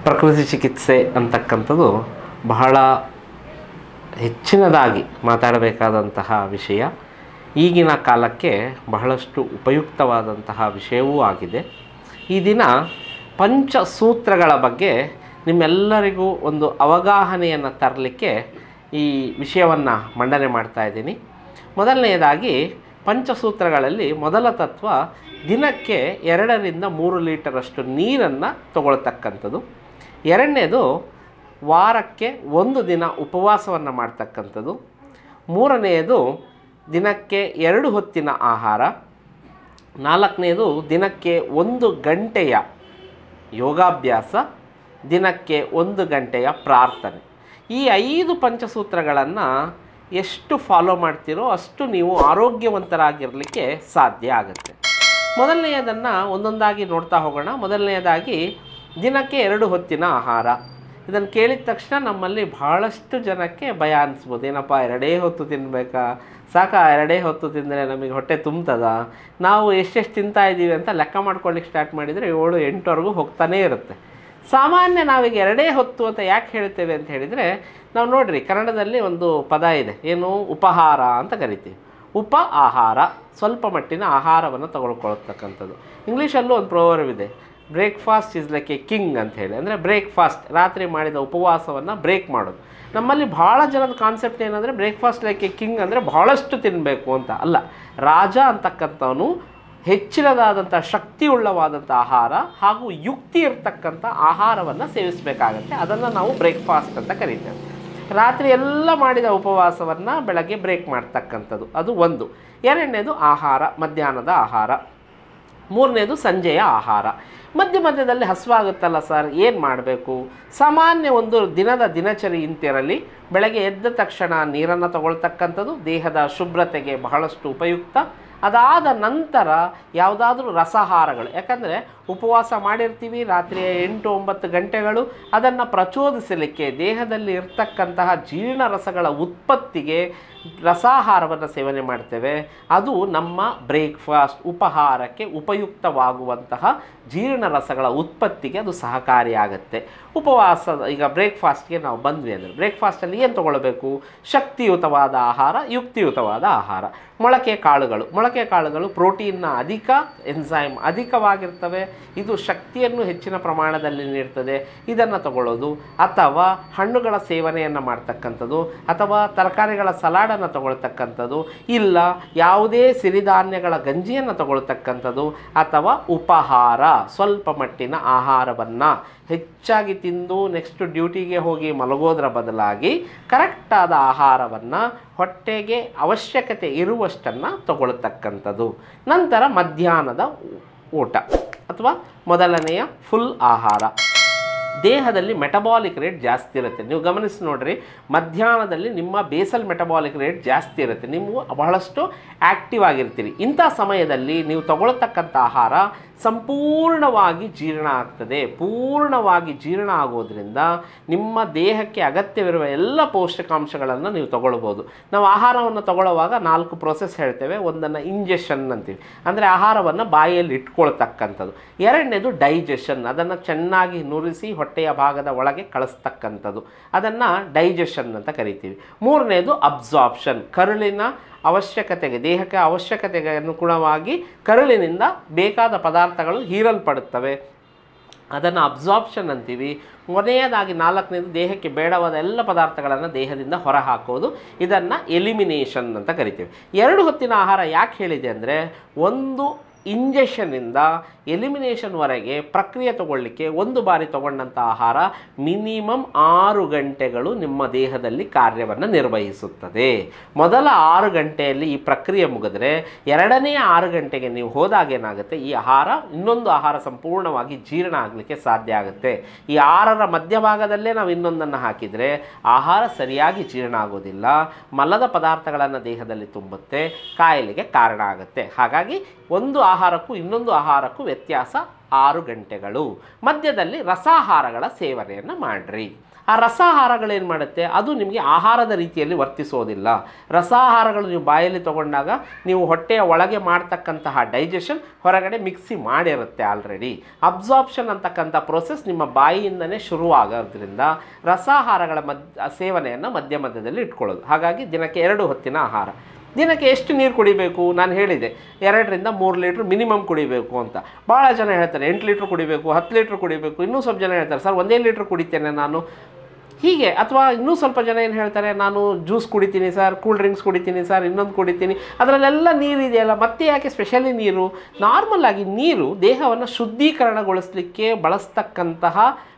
ಪ್ರಕೃತಿ ಚಿಕಿತ್ಸೆ ಅಂತಕ್ಕಂಥದ್ದು ಬಹಳ ಹೆಚ್ಚಿನದಾಗಿ ಮಾತಾಡಬೇಕಾದಂತಹ ವಿಷಯ ಈಗಿನ ಕಾಲಕ್ಕೆ ಬಹಳಷ್ಟು ಉಪಯುಕ್ತವಾದಂತಹ ವಿಷಯವೂ ಆಗಿದೆ ಈ ದಿನ ಪಂಚಸೂತ್ರಗಳ ಬಗ್ಗೆ ನಿಮ್ಮೆಲ್ಲರಿಗೂ ಒಂದು ಅವಗಾಹನೆಯನ್ನು ತರಲಿಕ್ಕೆ ಈ ವಿಷಯವನ್ನು ಮಂಡನೆ ಮಾಡ್ತಾ ಇದ್ದೀನಿ ಮೊದಲನೆಯದಾಗಿ ಪಂಚಸೂತ್ರಗಳಲ್ಲಿ ಮೊದಲ ತತ್ವ ದಿನಕ್ಕೆ ಎರಡರಿಂದ ಮೂರು ಲೀಟರಷ್ಟು ನೀರನ್ನು ತಗೊಳ್ತಕ್ಕಂಥದ್ದು ಎರಡನೇದು ವಾರಕ್ಕೆ ಒಂದು ದಿನ ಉಪವಾಸವನ್ನು ಮಾಡ್ತಕ್ಕಂಥದ್ದು ಮೂರನೆಯದು ದಿನಕ್ಕೆ ಎರಡು ಹೊತ್ತಿನ ಆಹಾರ ನಾಲ್ಕನೇದು ದಿನಕ್ಕೆ ಒಂದು ಗಂಟೆಯ ಯೋಗಾಭ್ಯಾಸ ದಿನಕ್ಕೆ ಒಂದು ಗಂಟೆಯ ಪ್ರಾರ್ಥನೆ ಈ ಐದು ಪಂಚಸೂತ್ರಗಳನ್ನು ಎಷ್ಟು ಫಾಲೋ ಮಾಡ್ತೀರೋ ಅಷ್ಟು ನೀವು ಆರೋಗ್ಯವಂತರಾಗಿರಲಿಕ್ಕೆ ಸಾಧ್ಯ ಆಗುತ್ತೆ ಮೊದಲನೆಯದನ್ನು ಒಂದೊಂದಾಗಿ ನೋಡ್ತಾ ಹೋಗೋಣ ಮೊದಲನೆಯದಾಗಿ ದಿನಕ್ಕೆ ಎರಡು ಹೊತ್ತಿನ ಆಹಾರ ಇದನ್ನು ಕೇಳಿದ ತಕ್ಷಣ ನಮ್ಮಲ್ಲಿ ಬಹಳಷ್ಟು ಜನಕ್ಕೆ ಭಯ ಅನಿಸ್ಬೋದು ಏನಪ್ಪ ಎರಡೇ ಹೊತ್ತು ತಿನ್ನಬೇಕಾ ಸಾಕ ಎರಡೇ ಹೊತ್ತು ತಿಂದರೆ ನಮಗೆ ಹೊಟ್ಟೆ ತುಂಬ್ತದ ನಾವು ಎಷ್ಟೆಷ್ಟು ತಿಂತಾ ಇದ್ದೀವಿ ಅಂತ ಲೆಕ್ಕ ಮಾಡ್ಕೊಳ್ಳಿಕ್ಕೆ ಸ್ಟಾರ್ಟ್ ಮಾಡಿದರೆ ಏಳು ಎಂಟುವರೆಗೂ ಹೋಗ್ತಾನೇ ಇರುತ್ತೆ ಸಾಮಾನ್ಯ ನಾವೀಗ ಎರಡೇ ಹೊತ್ತು ಅಂತ ಯಾಕೆ ಹೇಳ್ತೇವೆ ಅಂತ ಹೇಳಿದರೆ ನಾವು ನೋಡ್ರಿ ಕನ್ನಡದಲ್ಲಿ ಒಂದು ಪದ ಇದೆ ಏನು ಉಪಹಾರ ಅಂತ ಕರಿತೀವಿ ಉಪ ಆಹಾರ ಸ್ವಲ್ಪ ಮಟ್ಟಿನ ಆಹಾರವನ್ನು ತಗೊಳ್ಕೊಳ್ತಕ್ಕಂಥದ್ದು ಇಂಗ್ಲೀಷಲ್ಲೂ ಒಂದು ಪ್ರೋವರ್ವ್ ಇದೆ breakfast is like a king ಅಂತ ಹೇಳಿ ಅಂದರೆ ಬ್ರೇಕ್ಫಾಸ್ಟ್ ರಾತ್ರಿ ಮಾಡಿದ ಉಪವಾಸವನ್ನು ಬ್ರೇಕ್ ಮಾಡೋದು ನಮ್ಮಲ್ಲಿ ಭಾಳ ಜನದ ಕಾನ್ಸೆಪ್ಟ್ ಏನಂದರೆ ಬ್ರೇಕ್ಫಾಸ್ಟ್ ಲೈಕ್ ಎ ಕಿಂಗ್ ಅಂದರೆ ಬಹಳಷ್ಟು ತಿನ್ನಬೇಕು ಅಂತ ಅಲ್ಲ ರಾಜ ಅಂತಕ್ಕಂಥವನು ಹೆಚ್ಚಿನದಾದಂಥ ಶಕ್ತಿಯುಳ್ಳವಾದಂಥ ಆಹಾರ ಹಾಗೂ ಯುಕ್ತಿ ಇರ್ತಕ್ಕಂಥ ಆಹಾರವನ್ನು ಸೇವಿಸಬೇಕಾಗತ್ತೆ ಅದನ್ನು ನಾವು ಬ್ರೇಕ್ಫಾಸ್ಟ್ ಅಂತ ಕರಿತೇವೆ ರಾತ್ರಿ ಎಲ್ಲ ಮಾಡಿದ ಉಪವಾಸವನ್ನು ಬೆಳಗ್ಗೆ ಬ್ರೇಕ್ ಮಾಡ್ತಕ್ಕಂಥದ್ದು ಅದು ಒಂದು ಎರಡನೇದು ಆಹಾರ ಮಧ್ಯಾಹ್ನದ ಆಹಾರ ಮೂರನೇದು ಸಂಜೆಯ ಆಹಾರ ಮಧ್ಯ ಮಧ್ಯದಲ್ಲಿ ಹಸುವಾಗುತ್ತಲ್ಲ ಸರ್ ಏನು ಮಾಡಬೇಕು ಸಾಮಾನ್ಯ ಒಂದು ದಿನದ ದಿನಚರಿ ಇಂತಿರಲಿ ಬೆಳಗ್ಗೆ ಎದ್ದ ತಕ್ಷಣ ನೀರನ್ನು ತಗೊಳ್ತಕ್ಕಂಥದ್ದು ದೇಹದ ಶುಭ್ರತೆಗೆ ಬಹಳಷ್ಟು ಉಪಯುಕ್ತ ಅದಾದ ನಂತರ ಯಾವುದಾದ್ರೂ ರಸಹಾರಗಳು ಯಾಕಂದರೆ ಉಪವಾಸ ಮಾಡಿರ್ತೀವಿ ರಾತ್ರಿಯ ಎಂಟು ಒಂಬತ್ತು ಗಂಟೆಗಳು ಅದನ್ನು ಪ್ರಚೋದಿಸಲಿಕ್ಕೆ ದೇಹದಲ್ಲಿ ಇರ್ತಕ್ಕಂತಹ ಜೀರ್ಣರಸಗಳ ಉತ್ಪತ್ತಿಗೆ ರಸಾಹಾರವನ್ನು ಸೇವನೆ ಮಾಡ್ತೇವೆ ಅದು ನಮ್ಮ ಬ್ರೇಕ್ಫಾಸ್ಟ್ ಉಪಹಾರಕ್ಕೆ ಉಪಯುಕ್ತವಾಗುವಂತಹ ಜೀರ್ಣರಸಗಳ ಉತ್ಪತ್ತಿಗೆ ಅದು ಸಹಕಾರಿಯಾಗುತ್ತೆ ಉಪವಾಸದ ಈಗ ಬ್ರೇಕ್ಫಾಸ್ಟ್ಗೆ ನಾವು ಬಂದ್ವಿ ಅಂದರೆ ಬ್ರೇಕ್ಫಾಸ್ಟಲ್ಲಿ ಏನು ತೊಗೊಳ್ಬೇಕು ಶಕ್ತಿಯುತವಾದ ಆಹಾರ ಯುಕ್ತಿಯುತವಾದ ಆಹಾರ ಮೊಳಕೆ ಕಾಳುಗಳು ಮೊಳಕೆ ಕಾಳುಗಳು ಪ್ರೋಟೀನ್ನ ಅಧಿಕ ಎನ್ಸೈಮ್ ಅಧಿಕವಾಗಿರ್ತವೆ ಇದು ಶಕ್ತಿಯನ್ನು ಹೆಚ್ಚಿನ ಪ್ರಮಾಣದಲ್ಲಿ ನೀಡ್ತದೆ ಇದನ್ನು ತಗೊಳ್ಳೋದು ಅಥವಾ ಹಣ್ಣುಗಳ ಸೇವನೆಯನ್ನು ಮಾಡ್ತಕ್ಕಂಥದ್ದು ಅಥವಾ ತರಕಾರಿಗಳ ಸಲಾಡನ್ನು ತಗೊಳ್ತಕ್ಕಂಥದ್ದು ಇಲ್ಲ ಯಾವುದೇ ಸಿರಿಧಾನ್ಯಗಳ ಗಂಜಿಯನ್ನು ತಗೊಳ್ತಕ್ಕಂಥದ್ದು ಅಥವಾ ಉಪಹಾರ ಸ್ವಲ್ಪ ಮಟ್ಟಿನ ಆಹಾರವನ್ನು ಹೆಚ್ಚಾಗಿ ತಿಂದು ನೆಕ್ಸ್ಟ್ ಡ್ಯೂಟಿಗೆ ಹೋಗಿ ಮಲಗೋದ್ರ ಬದಲಾಗಿ ಕರೆಕ್ಟಾದ ಆಹಾರವನ್ನು ಹೊಟ್ಟೆಗೆ ಅವಶ್ಯಕತೆ ಇರುವಷ್ಟನ್ನು ತಗೊಳ್ತಕ್ಕಂಥದ್ದು ನಂತರ ಮಧ್ಯಾಹ್ನದ ಊಟ ಅಥವಾ ಮೊದಲನೆಯ ಫುಲ್ ಆಹಾರ ದೇಹದಲ್ಲಿ ಮೆಟಬಾಲಿಕ್ ರೇಟ್ ಜಾಸ್ತಿ ಇರುತ್ತೆ ನೀವು ಗಮನಿಸಿ ನೋಡ್ರಿ ಮಧ್ಯಾಹ್ನದಲ್ಲಿ ನಿಮ್ಮ ಬೇಸಲ್ ಮೆಟಬಾಲಿಕ್ ರೇಟ್ ಜಾಸ್ತಿ ಇರುತ್ತೆ ನೀವು ಬಹಳಷ್ಟು ಆ್ಯಕ್ಟಿವ್ ಆಗಿರ್ತೀರಿ ಇಂಥ ಸಮಯದಲ್ಲಿ ನೀವು ತಗೊಳ್ತಕ್ಕಂಥ ಆಹಾರ ಸಂಪೂರ್ಣವಾಗಿ ಜೀರ್ಣ ಆಗ್ತದೆ ಪೂರ್ಣವಾಗಿ ಜೀರ್ಣ ಆಗೋದ್ರಿಂದ ನಿಮ್ಮ ದೇಹಕ್ಕೆ ಅಗತ್ಯವಿರುವ ಎಲ್ಲ ಪೌಷ್ಟಿಕಾಂಶಗಳನ್ನು ನೀವು ತಗೊಳ್ಬೋದು ನಾವು ಆಹಾರವನ್ನು ತಗೊಳ್ಳುವಾಗ ನಾಲ್ಕು ಪ್ರೋಸೆಸ್ ಹೇಳ್ತೇವೆ ಒಂದನ್ನು ಇಂಜೆಷನ್ ಅಂತೀವಿ ಅಂದರೆ ಆಹಾರವನ್ನು ಬಾಯಿಯಲ್ಲಿ ಇಟ್ಕೊಳ್ತಕ್ಕಂಥದ್ದು ಎರಡನೇದು ಡೈಜೆಷನ್ ಅದನ್ನು ಚೆನ್ನಾಗಿ ನುರಿಸಿ ಹೊಟ್ಟೆಯ ಭಾಗದ ಒಳಗೆ ಕಳಿಸ್ತಕ್ಕಂಥದ್ದು ಅದನ್ನು ಡೈಜೆಷನ್ ಅಂತ ಕರಿತೀವಿ ಮೂರನೇದು ಅಬ್ಸಾರ್ಪ್ಷನ್ ಕರುಳಿನ ಅವಶ್ಯಕತೆಗೆ ದೇಹಕ್ಕೆ ಅವಶ್ಯಕತೆಗೆ ಅನುಗುಣವಾಗಿ ಕರುಳಿನಿಂದ ಬೇಕಾದ ಪದಾರ್ಥಗಳು ಹೀರಲ್ಪಡುತ್ತವೆ ಅದನ್ನು ಅಬ್ಸಾರ್ಪ್ಷನ್ ಅಂತೀವಿ ಕೊನೆಯದಾಗಿ ನಾಲ್ಕನೇದು ದೇಹಕ್ಕೆ ಬೇಡವಾದ ಎಲ್ಲ ಪದಾರ್ಥಗಳನ್ನು ದೇಹದಿಂದ ಹೊರಹಾಕೋದು ಇದನ್ನು ಎಲಿಮಿನೇಷನ್ ಅಂತ ಕರಿತೀವಿ ಎರಡು ಹೊತ್ತಿನ ಆಹಾರ ಯಾಕೆ ಹೇಳಿದೆ ಅಂದರೆ ಒಂದು ಇಂಜೆಷನ್ನಿಂದ ಎಲಿಮಿನೇಷನ್ವರೆಗೆ ಪ್ರಕ್ರಿಯೆ ತಗೊಳ್ಳಿಕ್ಕೆ ಒಂದು ಬಾರಿ ತಗೊಂಡಂಥ ಆಹಾರ ಮಿನಿಮಮ್ ಆರು ಗಂಟೆಗಳು ನಿಮ್ಮ ದೇಹದಲ್ಲಿ ಕಾರ್ಯವನ್ನು ನಿರ್ವಹಿಸುತ್ತದೆ ಮೊದಲ ಆರು ಗಂಟೆಯಲ್ಲಿ ಈ ಪ್ರಕ್ರಿಯೆ ಮುಗಿದ್ರೆ ಎರಡನೇ ಆರು ಗಂಟೆಗೆ ನೀವು ಹೋದಾಗ ಏನಾಗುತ್ತೆ ಈ ಆಹಾರ ಇನ್ನೊಂದು ಆಹಾರ ಸಂಪೂರ್ಣವಾಗಿ ಜೀರ್ಣ ಆಗಲಿಕ್ಕೆ ಸಾಧ್ಯ ಆಗುತ್ತೆ ಈ ಆರರ ಮಧ್ಯಭಾಗದಲ್ಲೇ ನಾವು ಇನ್ನೊಂದನ್ನು ಹಾಕಿದರೆ ಆಹಾರ ಸರಿಯಾಗಿ ಜೀರ್ಣ ಆಗೋದಿಲ್ಲ ಮಲದ ಪದಾರ್ಥಗಳನ್ನು ದೇಹದಲ್ಲಿ ತುಂಬುತ್ತೆ ಕಾಯಿಲೆಗೆ ಕಾರಣ ಆಗುತ್ತೆ ಹಾಗಾಗಿ ಒಂದು ಆಹಾರಕ್ಕೂ ಇನ್ನೊಂದು ಆಹಾರಕ್ಕೂ ವ್ಯತ್ಯಾಸ ಆರು ಗಂಟೆಗಳು ಮಧ್ಯದಲ್ಲಿ ರಸಾಹಾರಗಳ ಸೇವನೆಯನ್ನು ಮಾಡಿರಿ ಆ ರಸಾಹಾರಗಳೇನು ಮಾಡುತ್ತೆ ಅದು ನಿಮಗೆ ಆಹಾರದ ರೀತಿಯಲ್ಲಿ ವರ್ತಿಸೋದಿಲ್ಲ ರಸಾಹಾರಗಳು ನೀವು ಬಾಯಲ್ಲಿ ತಗೊಂಡಾಗ ನೀವು ಹೊಟ್ಟೆಯ ಒಳಗೆ ಮಾಡ್ತಕ್ಕಂತಹ ಡೈಜೆಷನ್ ಹೊರಗಡೆ ಮಿಕ್ಸಿ ಮಾಡಿರುತ್ತೆ ಆಲ್ರೆಡಿ ಅಬ್ಸಾರ್ಪ್ಷನ್ ಅಂತಕ್ಕಂಥ ಪ್ರೋಸೆಸ್ ನಿಮ್ಮ ಬಾಯಿಯಿಂದನೇ ಶುರುವಾಗೋದ್ರಿಂದ ರಸಾಹಾರಗಳ ಮದ್ ಸೇವನೆಯನ್ನು ಮಧ್ಯ ಮಧ್ಯದಲ್ಲಿ ಇಟ್ಕೊಳ್ಳೋದು ಹಾಗಾಗಿ ದಿನಕ್ಕೆ ಎರಡು ಹೊತ್ತಿನ ಆಹಾರ ದಿನಕ್ಕೆ ಎಷ್ಟು ನೀರು ಕುಡಿಬೇಕು ನಾನು ಹೇಳಿದೆ ಎರಡರಿಂದ ಮೂರು ಲೀಟ್ರ್ ಮಿನಿಮಮ್ ಕುಡಿಬೇಕು ಅಂತ ಭಾಳ ಜನ ಹೇಳ್ತಾರೆ ಎಂಟು ಲೀಟ್ರ್ ಕುಡಿಬೇಕು ಹತ್ತು ಲೀಟ್ರ್ ಕುಡಿಬೇಕು ಇನ್ನೂ ಸ್ವಲ್ಪ ಜನ ಹೇಳ್ತಾರೆ ಸರ್ ಒಂದೇ ಲೀಟ್ರ್ ಕುಡಿತೇನೆ ನಾನು ಹೀಗೆ ಅಥವಾ ಇನ್ನೂ ಸ್ವಲ್ಪ ಜನ ಏನು ಹೇಳ್ತಾರೆ ನಾನು ಜ್ಯೂಸ್ ಕುಡಿತೀನಿ ಸರ್ ಕೂಲ್ ಡ್ರಿಂಕ್ಸ್ ಕುಡಿತೀನಿ ಸರ್ ಇನ್ನೊಂದು ಕುಡಿತೀನಿ ಅದರಲ್ಲೆಲ್ಲ ನೀರು ಇದೆಯಲ್ಲ ಮತ್ತೆ ಯಾಕೆ ಸ್ಪೆಷಲಿ ನೀರು ನಾರ್ಮಲ್ ಆಗಿ ನೀರು ದೇಹವನ್ನು ಶುದ್ಧೀಕರಣಗೊಳಿಸಲಿಕ್ಕೆ ಬಳಸ್ತಕ್ಕಂತಹ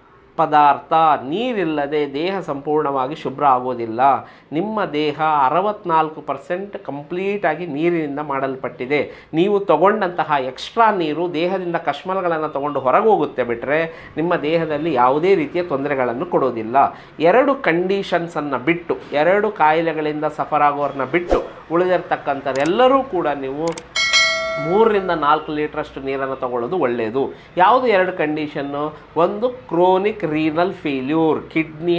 ಪದಾರ್ಥ ನೀರಿಲ್ಲದೆ ದೇಹ ಸಂಪೂರ್ಣವಾಗಿ ಶುಭ್ರ ಆಗೋದಿಲ್ಲ ನಿಮ್ಮ ದೇಹ ಅರವತ್ನಾಲ್ಕು ಪರ್ಸೆಂಟ್ ಕಂಪ್ಲೀಟಾಗಿ ನೀರಿನಿಂದ ಮಾಡಲ್ಪಟ್ಟಿದೆ ನೀವು ತಗೊಂಡಂತಹ ಎಕ್ಸ್ಟ್ರಾ ನೀರು ದೇಹದಿಂದ ಕಶ್ಮಲಗಳನ್ನು ತಗೊಂಡು ಹೊರಗೆ ಹೋಗುತ್ತೆ ಬಿಟ್ಟರೆ ನಿಮ್ಮ ದೇಹದಲ್ಲಿ ಯಾವುದೇ ರೀತಿಯ ತೊಂದರೆಗಳನ್ನು ಕೊಡೋದಿಲ್ಲ ಎರಡು ಕಂಡೀಷನ್ಸನ್ನು ಬಿಟ್ಟು ಎರಡು ಕಾಯಿಲೆಗಳಿಂದ ಸಫರ್ ಆಗೋರನ್ನ ಬಿಟ್ಟು ಉಳಿದಿರ್ತಕ್ಕಂಥದ್ದೆಲ್ಲರೂ ಕೂಡ ನೀವು ಮೂರರಿಂದ ನಾಲ್ಕು ಲೀಟ್ರಷ್ಟು ನೀರನ್ನು ತಗೊಳ್ಳೋದು ಒಳ್ಳೆಯದು ಯಾವುದು ಎರಡು ಕಂಡೀಷನ್ನು ಒಂದು ಕ್ರೋನಿಕ್ ರೀನಲ್ ಫೇಲ್ಯೂರ್ ಕಿಡ್ನಿಯ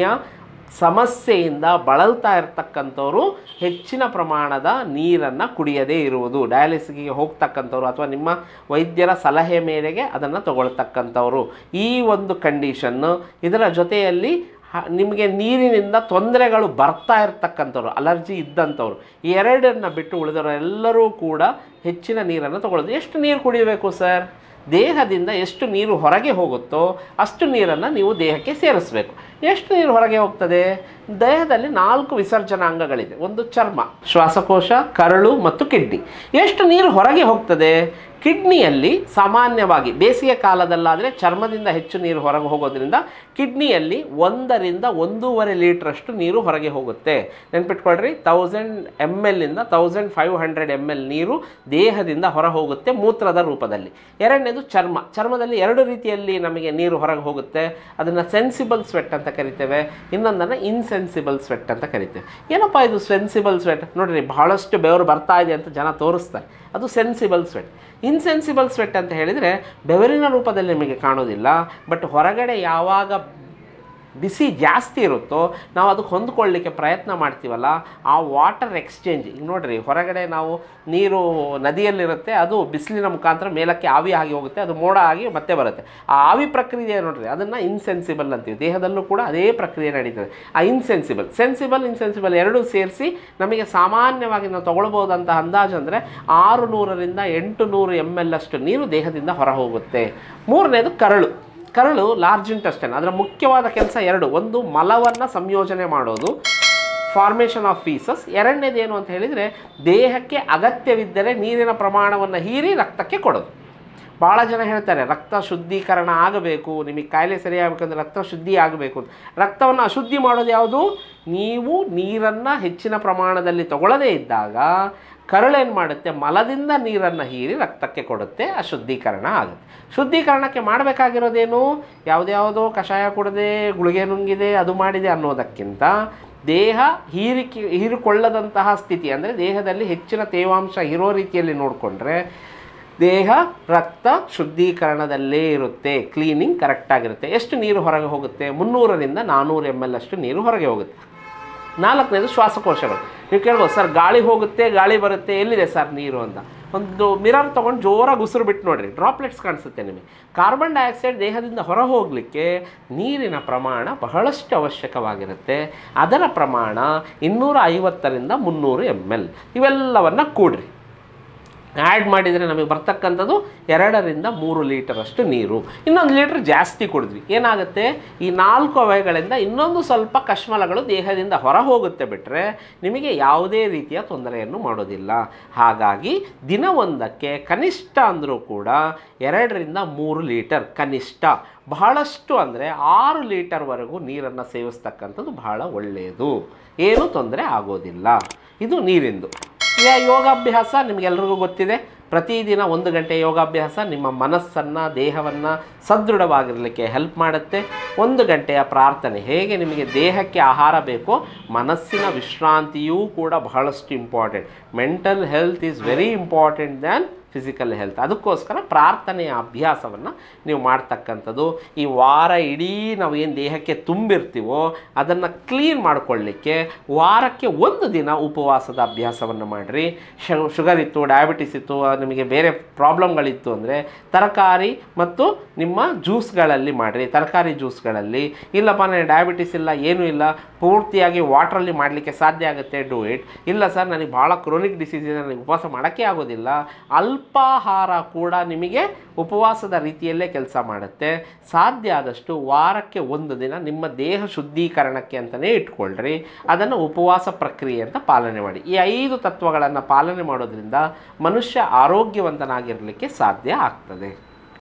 ಸಮಸ್ಯೆಯಿಂದ ಬಳಲ್ತಾ ಇರ್ತಕ್ಕಂಥವ್ರು ಹೆಚ್ಚಿನ ಪ್ರಮಾಣದ ನೀರನ್ನು ಕುಡಿಯದೇ ಇರುವುದು ಡಯಾಲಿಸಿಸ್ಗೆ ಹೋಗ್ತಕ್ಕಂಥವ್ರು ಅಥವಾ ನಿಮ್ಮ ವೈದ್ಯರ ಸಲಹೆ ಮೇರೆಗೆ ಅದನ್ನು ತಗೊಳ್ತಕ್ಕಂಥವ್ರು ಈ ಒಂದು ಕಂಡೀಷನ್ನು ಇದರ ಜೊತೆಯಲ್ಲಿ ಹ- ನಿಮಗೆ ನೀರಿನಿಂದ ತೊಂದರೆಗಳು ಬರ್ತಾ ಇರ್ತಕ್ಕಂಥವ್ರು ಅಲರ್ಜಿ ಇದ್ದಂಥವ್ರು ಈ ಎರಡನ್ನು ಬಿಟ್ಟು ಉಳಿದವರೆಲ್ಲರೂ ಕೂಡ ಹೆಚ್ಚಿನ ನೀರನ್ನು ತಗೊಳ್ಳೋದು ಎಷ್ಟು ನೀರು ಕುಡಿಯಬೇಕು ಸರ್ ದೇಹದಿಂದ ಎಷ್ಟು ನೀರು ಹೊರಗೆ ಹೋಗುತ್ತೋ ಅಷ್ಟು ನೀರನ್ನು ನೀವು ದೇಹಕ್ಕೆ ಸೇರಿಸಬೇಕು ಎಷ್ಟು ನೀರು ಹೊರಗೆ ಹೋಗ್ತದೆ ದೇಹದಲ್ಲಿ ನಾಲ್ಕು ವಿಸರ್ಜನಾಂಗಗಳಿದೆ ಒಂದು ಚರ್ಮ ಶ್ವಾಸಕೋಶ ಕರಳು ಮತ್ತು ಕಿಡ್ನಿ ಎಷ್ಟು ನೀರು ಹೊರಗೆ ಹೋಗ್ತದೆ ಕಿಡ್ನಿಯಲ್ಲಿ ಸಾಮಾನ್ಯವಾಗಿ ಬೇಸಿಗೆ ಕಾಲದಲ್ಲಾದರೆ ಚರ್ಮದಿಂದ ಹೆಚ್ಚು ನೀರು ಹೊರಗೆ ಹೋಗೋದ್ರಿಂದ ಕಿಡ್ನಿಯಲ್ಲಿ ಒಂದರಿಂದ ಒಂದೂವರೆ ಲೀಟ್ರಷ್ಟು ನೀರು ಹೊರಗೆ ಹೋಗುತ್ತೆ ನೆನ್ಪಿಟ್ಕೊಳ್ರಿ ತೌಸಂಡ್ ಎಮ್ ಎಲ್ಲಿಂದ thousand five hundred M L ನೀರು ದೇಹದಿಂದ ಹೊರ ಹೋಗುತ್ತೆ ಮೂತ್ರದ ರೂಪದಲ್ಲಿ ಎರಡನೇದು ಚರ್ಮ ಚರ್ಮದಲ್ಲಿ ಎರಡು ರೀತಿಯಲ್ಲಿ ನಮಗೆ ನೀರು ಹೊರಗೆ ಹೋಗುತ್ತೆ ಅದನ್ನು ಸೆನ್ಸಿಬಲ್ ಸ್ವೆಟ್ ಅಂತ ಕರಿತೇವೆ ಇನ್ನೊಂದನ್ನು ಇನ್ಸೆನ್ಸಿಬಲ್ ಸ್ವೆಟ್ ಅಂತ ಕರಿತೇವೆ ಏನಪ್ಪ ಇದು ಸೆನ್ಸಿಬಲ್ ಸ್ವೆಟ್ ನೋಡ್ರಿ ಬಹಳಷ್ಟು ಬೆವರು ಬರ್ತಾ ಇದೆ ಅಂತ ಜನ ತೋರಿಸ್ತಾರೆ ಅದು ಸೆನ್ಸಿಬಲ್ ಸ್ವೆಟ್ ಇನ್ಸೆನ್ಸಿಬಲ್ ಸ್ವೆಟ್ ಅಂತ ಹೇಳಿದರೆ ಬೆವರಿನ ರೂಪದಲ್ಲಿ ನಿಮಗೆ ಕಾಣೋದಿಲ್ಲ ಬಟ್ ಹೊರಗಡೆ ಯಾವಾಗ ಬಿಸಿ ಜಾಸ್ತಿ ಇರುತ್ತೋ ನಾವು ಅದಕ್ಕೆ ಹೊಂದ್ಕೊಳ್ಳಿಕ್ಕೆ ಪ್ರಯತ್ನ ಮಾಡ್ತೀವಲ್ಲ ಆ ವಾಟರ್ ಎಕ್ಸ್ಚೇಂಜ್ ಈಗ ನೋಡ್ರಿ ಹೊರಗಡೆ ನಾವು ನೀರು ನದಿಯಲ್ಲಿರುತ್ತೆ ಅದು ಬಿಸಿಲಿನ ಮುಖಾಂತರ ಮೇಲಕ್ಕೆ ಆವಿ ಆಗಿ ಹೋಗುತ್ತೆ ಅದು ಮೋಡ ಆಗಿ ಮತ್ತೆ ಬರುತ್ತೆ ಆ ಆವಿ ಪ್ರಕ್ರಿಯೆ ನೋಡ್ರಿ ಅದನ್ನು ಇನ್ಸೆನ್ಸಿಬಲ್ ಅಂತೀವಿ ದೇಹದಲ್ಲೂ ಕೂಡ ಅದೇ ಪ್ರಕ್ರಿಯೆ ನಡೀತದೆ ಆ ಇನ್ಸೆನ್ಸಿಬಲ್ ಸೆನ್ಸಿಬಲ್ ಇನ್ಸೆನ್ಸಿಬಲ್ ಎರಡೂ ಸೇರಿಸಿ ನಮಗೆ ಸಾಮಾನ್ಯವಾಗಿ ನಾವು ತಗೊಳ್ಬೋದಂತ ಅಂದಾಜು ಅಂದರೆ ಆರು ನೂರರಿಂದ ಎಂಟು ನೂರು ಎಮ್ ಎಲ್ ಅಷ್ಟು ನೀರು ದೇಹದಿಂದ ಹೊರ ಹೋಗುತ್ತೆ ಮೂರನೇದು ಕರಳು ಕರಳು ಲಾರ್ಜ್ ಇಂಟೆಸ್ಟೈನ್ ಅದರ ಮುಖ್ಯವಾದ ಕೆಲಸ ಎರಡು ಒಂದು ಮಲವನ್ನು ಸಂಯೋಜನೆ ಮಾಡೋದು ಫಾರ್ಮೇಷನ್ ಆಫ್ ಫೀಸಸ್ ಎರಡನೇದು ಏನು ಅಂತ ಹೇಳಿದರೆ ದೇಹಕ್ಕೆ ಅಗತ್ಯವಿದ್ದರೆ ನೀರಿನ ಪ್ರಮಾಣವನ್ನು ಹೀರಿ ರಕ್ತಕ್ಕೆ ಕೊಡೋದು ಭಾಳ ಜನ ಹೇಳ್ತಾರೆ ರಕ್ತ ಶುದ್ಧೀಕರಣ ಆಗಬೇಕು ನಿಮಗೆ ಕಾಯಿಲೆ ಸರಿಯಾಗಬೇಕಂದ್ರೆ ರಕ್ತ ಶುದ್ಧಿ ಆಗಬೇಕು ಅಂತ ರಕ್ತವನ್ನು ಅಶುದ್ಧಿ ಮಾಡೋದು ಯಾವುದು ನೀವು ನೀರನ್ನು ಹೆಚ್ಚಿನ ಪ್ರಮಾಣದಲ್ಲಿ ತಗೊಳ್ಳದೇ ಇದ್ದಾಗ ಕರಳೇನು ಮಾಡುತ್ತೆ ಮಲದಿಂದ ನೀರನ್ನು ಹೀರಿ ರಕ್ತಕ್ಕೆ ಕೊಡುತ್ತೆ ಆ ಶುದ್ಧೀಕರಣ ಆಗುತ್ತೆ ಶುದ್ಧೀಕರಣಕ್ಕೆ ಮಾಡಬೇಕಾಗಿರೋದೇನು ಯಾವುದ್ಯಾವುದೋ ಕಷಾಯ ಕುಡದೆ ಗುಳಿಗೆ ನುಂಗಿದೆ ಅದು ಮಾಡಿದೆ ಅನ್ನೋದಕ್ಕಿಂತ ದೇಹ ಹೀರಿಕೆ ಹೀರಿಕೊಳ್ಳದಂತಹ ಸ್ಥಿತಿ ಅಂದರೆ ದೇಹದಲ್ಲಿ ಹೆಚ್ಚಿನ ತೇವಾಂಶ ಇರೋ ರೀತಿಯಲ್ಲಿ ನೋಡಿಕೊಂಡ್ರೆ ದೇಹ ರಕ್ತ ಶುದ್ಧೀಕರಣದಲ್ಲೇ ಇರುತ್ತೆ ಕ್ಲೀನಿಂಗ್ ಕರೆಕ್ಟಾಗಿರುತ್ತೆ ಎಷ್ಟು ನೀರು ಹೊರಗೆ ಹೋಗುತ್ತೆ ಮುನ್ನೂರರಿಂದ ನಾನ್ನೂರು ಎಮ್ ಎಲ್ ಅಷ್ಟು ನೀರು ಹೊರಗೆ ಹೋಗುತ್ತೆ ನಾಲ್ಕನೇದು ಶ್ವಾಸಕೋಶಗಳು ನೀವು ಕೇಳ್ಬೋದು ಸರ್ ಗಾಳಿ ಹೋಗುತ್ತೆ ಗಾಳಿ ಬರುತ್ತೆ ಎಲ್ಲಿದೆ ಸರ್ ನೀರು ಅಂತ ಒಂದು ಮಿರರ್ ತೊಗೊಂಡು ಜೋರಾಗಿ ಉಸಿರು ಬಿಟ್ಟು ನೋಡಿರಿ ಡ್ರಾಪ್ಲೆಟ್ಸ್ ಕಾಣಿಸುತ್ತೆ ನಿಮಗೆ ಕಾರ್ಬನ್ ಡೈಆಕ್ಸೈಡ್ ದೇಹದಿಂದ ಹೊರ ಹೋಗಲಿಕ್ಕೆ ನೀರಿನ ಪ್ರಮಾಣ ಬಹಳಷ್ಟು ಅವಶ್ಯಕವಾಗಿರುತ್ತೆ ಅದರ ಪ್ರಮಾಣ ಇನ್ನೂರ ಐವತ್ತರಿಂದ ಮುನ್ನೂರು ಎಮ್ ಎಲ್ ಇವೆಲ್ಲವನ್ನು ಕೂಡ್ರಿ ಆ್ಯಡ್ ಮಾಡಿದರೆ ನಮಗೆ ಬರ್ತಕ್ಕಂಥದ್ದು ಎರಡರಿಂದ ಮೂರು ಲೀಟರಷ್ಟು ನೀರು ಇನ್ನೊಂದು ಲೀಟ್ರ್ ಜಾಸ್ತಿ ಕುಡಿದ್ವಿ ಏನಾಗುತ್ತೆ ಈ ನಾಲ್ಕು ಅವಯಗಳಿಂದ ಇನ್ನೊಂದು ಸ್ವಲ್ಪ ಕಶ್ಮಲಗಳು ದೇಹದಿಂದ ಹೊರ ಹೋಗುತ್ತೆ ಬಿಟ್ಟರೆ ನಿಮಗೆ ಯಾವುದೇ ರೀತಿಯ ತೊಂದರೆಯನ್ನು ಮಾಡೋದಿಲ್ಲ ಹಾಗಾಗಿ ದಿನವೊಂದಕ್ಕೆ ಕನಿಷ್ಠ ಅಂದರೂ ಕೂಡ ಎರಡರಿಂದ ಮೂರು ಲೀಟರ್ ಕನಿಷ್ಠ ಬಹಳಷ್ಟು ಅಂದರೆ ಆರು ಲೀಟರ್ವರೆಗೂ ನೀರನ್ನು ಸೇವಿಸ್ತಕ್ಕಂಥದ್ದು ಬಹಳ ಒಳ್ಳೆಯದು ಏನೂ ತೊಂದರೆ ಆಗೋದಿಲ್ಲ ಇದು ನೀರಿಂದು ಈಗ ಯೋಗಾಭ್ಯಾಸ ನಿಮಗೆಲ್ರಿಗೂ ಗೊತ್ತಿದೆ ಪ್ರತಿದಿನ ಒಂದು ಗಂಟೆ ಯೋಗಾಭ್ಯಾಸ ನಿಮ್ಮ ಮನಸ್ಸನ್ನು ದೇಹವನ್ನು ಸದೃಢವಾಗಿರಲಿಕ್ಕೆ ಹೆಲ್ಪ್ ಮಾಡುತ್ತೆ ಒಂದು ಗಂಟೆಯ ಪ್ರಾರ್ಥನೆ ಹೇಗೆ ನಿಮಗೆ ದೇಹಕ್ಕೆ ಆಹಾರ ಬೇಕೋ ಮನಸ್ಸಿನ ವಿಶ್ರಾಂತಿಯೂ ಕೂಡ ಬಹಳಷ್ಟು important mental health is very important than physical health ಅದಕ್ಕೋಸ್ಕರ ಪ್ರಾರ್ಥನೆಯ ಅಭ್ಯಾಸವನ್ನು ನೀವು ಮಾಡ್ತಕ್ಕಂಥದ್ದು ಈ ವಾರ ಇಡೀ ನಾವು ಏನು ದೇಹಕ್ಕೆ ತುಂಬಿರ್ತೀವೋ ಅದನ್ನು ಕ್ಲೀನ್ ಮಾಡಿಕೊಳ್ಳಿಕ್ಕೆ ವಾರಕ್ಕೆ ಒಂದು ದಿನ ಉಪವಾಸದ ಅಭ್ಯಾಸವನ್ನು ಮಾಡಿರಿ ಶುಗರ್ ಇತ್ತು ಡಯಾಬಿಟಿಸ್ ಇತ್ತು ನಿಮಗೆ ಬೇರೆ ಪ್ರಾಬ್ಲಮ್ಗಳಿತ್ತು ಅಂದರೆ ತರಕಾರಿ ಮತ್ತು ನಿಮ್ಮ ಜ್ಯೂಸ್ಗಳಲ್ಲಿ ಮಾಡಿರಿ ತರಕಾರಿ ಜ್ಯೂಸ್ಗಳಲ್ಲಿ ಇಲ್ಲಪ್ಪ ನನಗೆ ಡಯಾಬಿಟಿಸ್ ಇಲ್ಲ ಏನೂ ಇಲ್ಲ ಪೂರ್ತಿಯಾಗಿ ವಾಟ್ರಲ್ಲಿ ಮಾಡಲಿಕ್ಕೆ ಸಾಧ್ಯ ಆಗುತ್ತೆ ಡೂ ಇಟ್ ಇಲ್ಲ ಸರ್ ನನಗೆ ಭಾಳ ಕ್ರೋನಿಕ್ ಡಿಸೀಸ್ ಇದೆ ನನಗೆ ಉಪವಾಸ ಮಾಡೋಕ್ಕೆ ಆಗೋದಿಲ್ಲ ಅಲ್ಪಾಹಾರ ಕೂಡ ನಿಮಗೆ ಉಪವಾಸದ ರೀತಿಯಲ್ಲೇ ಕೆಲಸ ಮಾಡುತ್ತೆ ಸಾಧ್ಯ ಆದಷ್ಟು ವಾರಕ್ಕೆ ಒಂದು ದಿನ ನಿಮ್ಮ ದೇಹ ಶುದ್ಧೀಕರಣಕ್ಕೆ ಅಂತಲೇ ಇಟ್ಕೊಳ್ರಿ ಅದನ್ನು ಉಪವಾಸ ಪ್ರಕ್ರಿಯೆ ಅಂತ ಪಾಲನೆ ಮಾಡಿ ಈ ಐದು ತತ್ವಗಳನ್ನು ಪಾಲನೆ ಮಾಡೋದ್ರಿಂದ ಮನುಷ್ಯ ಆರೋಗ್ಯವಂತನಾಗಿರಲಿಕ್ಕೆ ಸಾಧ್ಯ ಆಗ್ತದೆ